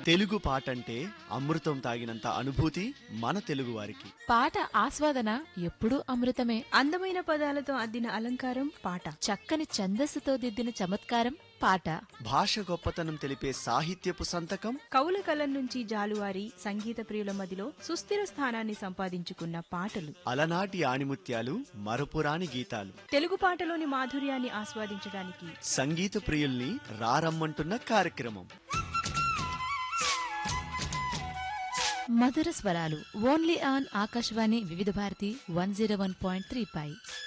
తెలుగు పాట అంటే అమృతం తాగినంత అనుభూతి మన తెలుగువారికి పాట ఆస్వాదన ఎప్పుడూ అమృతమే అందమైన పదాలతో అద్దిన అలంకారం పాట చక్కని ఛందస్సుతో దిద్దిన చమత్కారం పాట భాష గొప్పతనం తెలిపే సాహిత్యపు సంతకం కవుల కలం నుంచి జాలువారి సంగీత ప్రియుల మదిలో సుస్థిర స్థానాన్ని సంపాదించుకున్న పాటలు అలనాటి ఆణిముత్యాలు మరపురాని గీతాలు తెలుగు పాటలోని మాధుర్యాన్ని ఆస్వాదించడానికి సంగీత ప్రియుల్ని రారమ్మంటున్న కార్యక్రమం మధుర స్వరాలు only on Akashvani Vividh Bharati one zero one point three pi